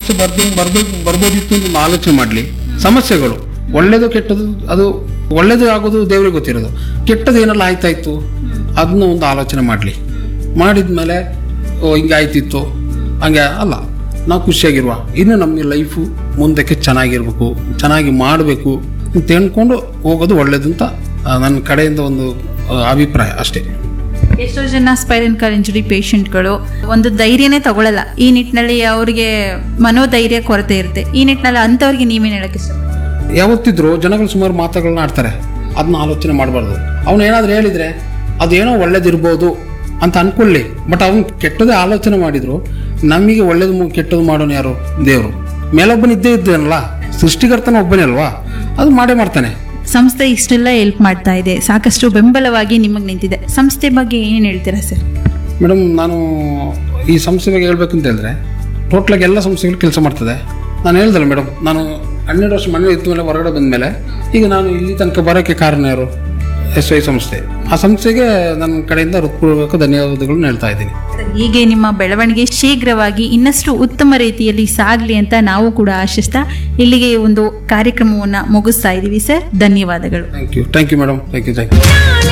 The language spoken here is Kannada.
ಸಮಸ್ಯೆ ಬರ್ದು ಬರ್ದು ಬರ್ಬೋದಿತ್ತು ಅಂತ ಒಂದು ಆಲೋಚನೆ ಮಾಡಲಿ ಸಮಸ್ಯೆಗಳು ಒಳ್ಳೇದು ಕೆಟ್ಟದು ಅದು ಒಳ್ಳೇದು ಆಗೋದು ದೇವ್ರಿಗೆ ಗೊತ್ತಿರೋದು ಕೆಟ್ಟದ್ದು ಏನೆಲ್ಲ ಆಯ್ತಾಯ್ತು ಅದನ್ನ ಒಂದು ಆಲೋಚನೆ ಮಾಡಲಿ ಮಾಡಿದ್ಮೇಲೆ ಓ ಹಿಂಗೆ ಆಯ್ತಿತ್ತು ಹಂಗೆ ಅಲ್ಲ ನಾವು ಖುಷಿಯಾಗಿರುವ ಇನ್ನು ನಮ್ಮ ಲೈಫು ಮುಂದಕ್ಕೆ ಚೆನ್ನಾಗಿರ್ಬೇಕು ಚೆನ್ನಾಗಿ ಮಾಡಬೇಕು ಅಂತ ಹೇಳ್ಕೊಂಡು ಹೋಗೋದು ಒಳ್ಳೇದು ಅಂತ ಆ, ನನ್ನ ಕಡೆಯಿಂದ ಒಂದು ಆ, ಅಭಿಪ್ರಾಯ ಅಷ್ಟೇ ಎಷ್ಟೋ ಜನ ಸ್ಪೈರನ್ ಕಾಲ್ ಇಂಜುರಿ ಪೇಷಂಟ್ಗಳು ಒಂದು ಧೈರ್ಯನೇ ತಗೊಳ್ಳಲ್ಲ ಈ ನಿಟ್ಟಿನಲ್ಲಿ ಅವರಿಗೆ ಮನೋಧೈರ್ಯ ಕೊರತೆ ಇರುತ್ತೆ ಈ ನಿಟ್ಟಿನಲ್ಲಿ ಅಂಥವ್ರಿಗೆ ನೀವೇನು ಹೇಳಕ್ಕೆ ಇಷ್ಟ ಯಾವತ್ತಿದ್ರು ಜನಗಳು ಸುಮಾರು ಮಾತುಗಳನ್ನ ಆಡ್ತಾರೆ ಅದನ್ನ ಆಲೋಚನೆ ಮಾಡಬಾರ್ದು ಅವನು ಏನಾದ್ರು ಹೇಳಿದ್ರೆ ಅದೇನೋ ಒಳ್ಳೇದಿರ್ಬೋದು ಅಂತ ಅನ್ಕೊಳ್ಳಿ ಬಟ್ ಅವನು ಕೆಟ್ಟದೇ ಆಲೋಚನೆ ಮಾಡಿದ್ರು ನಮಗೆ ಒಳ್ಳೇದು ಮು- ಕೆಟ್ಟದ್ದು ಮಾಡೋನು ಯಾರು ದೇವರು ಮೇಲೊಬ್ಬನ ಇದ್ದೇ ಇದ್ದಾನಲ್ಲ ಸೃಷ್ಟಿಕರ್ತನ ಒಬ್ಬನೇ ಅಲ್ವಾ ಅದು ಮಾಡೇ ಮಾಡ್ತಾನೆ ಸಂಸ್ಥೆ ಇಷ್ಟೆಲ್ಲ ಹೆಲ್ಪ್ ಮಾಡ್ತಾ ಇದೆ ಸಾಕಷ್ಟು ಬೆಂಬಲವಾಗಿ ನಿಮಗೆ ನಿಂತಿದೆ ಸಂಸ್ಥೆ ಬಗ್ಗೆ ಏನೇನು ಹೇಳ್ತೀರಾ ಸರ್ ಮೇಡಮ್ ನಾನು ಈ ಸಂಸ್ಥೆ ಬಗ್ಗೆ ಹೇಳ್ಬೇಕು ಅಂತ ಹೇಳಿದ್ರೆ ಟೋಟ್ಲಾಗಿ ಎಲ್ಲ ಸಂಸ್ಥೆಗಳು ಕೆಲಸ ಮಾಡ್ತದೆ ನಾನು ಹೇಳ್ದಲ್ಲ ಮೇಡಮ್ ನಾನು ಹನ್ನೆರಡು ವರ್ಷ ಮನೆ ಇದ್ದ ಮೇಲೆ ಹೊರಗಡೆ ಬಂದ ಮೇಲೆ ಈಗ ನಾನು ಇಲ್ಲಿ ತನಕ ಬರೋಕ್ಕೆ ಕಾರಣ ಯಾರು ಎಸ್ ಐ ಸಂಸ್ಥೆ ಆ ಸಂಸ್ಥೆಗೆ ನನ್ನ ಕಡೆಯಿಂದ ಹೃತ್ಪೂರ್ವಕ ಧನ್ಯವಾದಗಳನ್ನು ಹೇಳ್ತಾ ಇದ್ದೀನಿ ಹೀಗೆ ನಿಮ್ಮ ಬೆಳವಣಿಗೆ ಶೀಘ್ರವಾಗಿ ಇನ್ನಷ್ಟು ಉತ್ತಮ ರೀತಿಯಲ್ಲಿ ಸಾಗಲಿ ಅಂತ ನಾವು ಕೂಡ ಆಶಿಸ್ತಾ ಇಲ್ಲಿಗೆ ಈ ಒಂದು ಕಾರ್ಯಕ್ರಮವನ್ನು ಮುಗಿಸ್ತಾ ಇದ್ದೀವಿ ಸರ್ ಧನ್ಯವಾದಗಳು thank you thank you madam thank you thank you ಜ್ಞಾನ